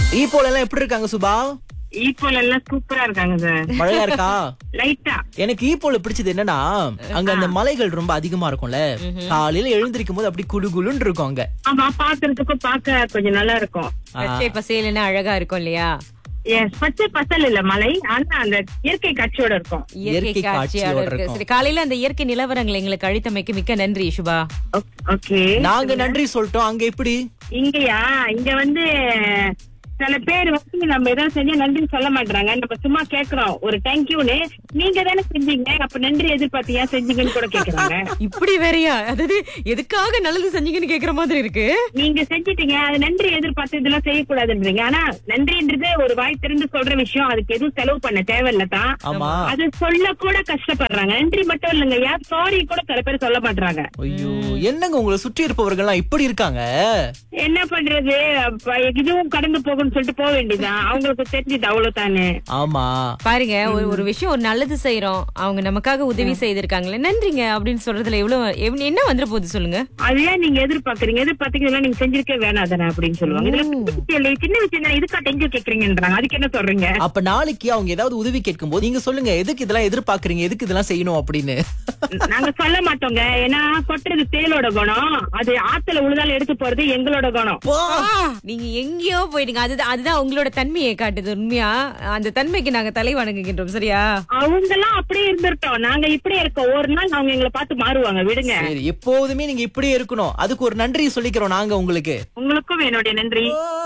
ஈப்போல எல்லாம் எப்படி இருக்காங்க சுபா ஈக்குவல் எல்லாம் சூப்பரா இருக்காங்க சார் மழையா இருக்கா லைட்டா எனக்கு ஈப்போல பிடிச்சது என்னன்னா அங்க அந்த மலைகள் ரொம்ப அதிகமா இருக்கும்ல காலையில எழுந்திருக்கும் போது அப்படி குளு குளுன்னு இருக்கும் அங்க ஆமா பாக்குறதுக்கும் பார்க்க கொஞ்சம் நல்லா இருக்கும் பச்சை பசேலுன்னு அழகா இருக்கும் இல்லையா எஸ் பச்சை பசல் இல்ல மலை ஆனா அந்த இயற்கை காட்சியோட இருக்கும் இயற்கை இயற்கை காட்சியோட காட்சியோட இருக்கு இருக்கும். சரி காலையில அந்த இயற்கை நிலவரங்களை எங்களுக்கு அழித்தமைக்கு மிக்க நன்றி சுபா ஓகே நாங்க நன்றி சொல்லிட்டோம் அங்க எப்படி இங்கயா இங்க வந்து சில பேர் வந்து நம்ம ஏதாவது செஞ்சா நன்றி சொல்ல மாட்டாங்க நம்ம சும்மா கேக்குறோம் ஒரு தேங்க்யூன்னு நீங்க தானே செஞ்சீங்க அப்ப நன்றி எதிர்பார்த்து ஏன் செஞ்சீங்கன்னு கூட கேக்குறாங்க இப்படி வேறயா அதாவது எதுக்காக நல்லது செஞ்சீங்கன்னு கேக்குற மாதிரி இருக்கு நீங்க செஞ்சிட்டீங்க அது நன்றி எதிர்பார்த்து இதெல்லாம் செய்யக்கூடாதுன்றீங்க ஆனா நன்றின்றது ஒரு வாய் திறந்து சொல்ற விஷயம் அதுக்கு எதுவும் செலவு பண்ண தேவையில்ல தான் ஆமா அது சொல்ல கூட கஷ்டப்படுறாங்க நன்றி மட்டும் இல்லைங்க யார் சாரி கூட சில பேர் சொல்ல மாட்டாங்க ஐயோ என்னங்க உங்களை சுற்றி இருப்பவர்கள் எல்லாம் இப்படி இருக்காங்க என்ன பண்றது அப்ப இதுவும் கடந்து போகும்னு சொல்லிட்டு போக வேண்டியதுதான் அவங்களுக்கு தெரிஞ்சது அவ்வளவுதானே ஆமா பாருங்க ஒரு ஒரு விஷயம் ஒரு நல்லது செய்யறோம் அவங்க நமக்காக உதவி செய்திருக்காங்களே நன்றிங்க அப்படின்னு சொல்றதுல எவ்வளவு எவ்வ- என்ன வந்துட போகுது சொல்லுங்க அதையே நீங்க எதிர்பார்க்கறீங்க எதிர்பார்த்தீங்கன்னா நீங்க செஞ்சிருக்க வேணாம் தானே அப்படின்னு சொல்லுவாங்க இதுல பெரிய விஷயம் இல்லை, சின்ன விஷயம் தானே இதுக்கா டெஞ்சு கேக்குறீங்கன்றாங்க அதுக்கு என்ன சொல்றீங்க அப்ப நாளைக்கு அவங்க ஏதாவது உதவி கேட்கும் போது நீங்க சொல்லுங்க எதுக்கு இதெல்லாம் எதிர்பார்க்கறீங்க எதுக்கு இதெல்லாம் செய்யணும் அப்படின்னு நாங்க சொல்ல மாட்டோங்க ஏன்னா கொட்டுறது தேலோட குணம் அது ஆத்துல உழுதால எடுத்து போறது எங்களோட குணம் போ. நீங்க எங்கேயோ போயிடுங்க அதுதான் அதுதான் உங்களோட தன்மையை காட்டுது உண்மையா அந்த தன்மைக்கு நாங்க தலை வணங்குகின்றோம் சரியா அவங்க எல்லாம் அப்படியே இருந்திருக்கோம் நாங்க இப்படியே இருக்கோம் ஒரு நாள் அவங்க எங்களை பார்த்து மாறுவாங்க விடுங்க சரி எப்போதுமே நீங்க இப்படியே இருக்கணும் அதுக்கு ஒரு நன்றி சொல்லிக்கிறோம் நாங்க உங்களுக்கு உங்களுக்கும் என்னுடைய நன்றி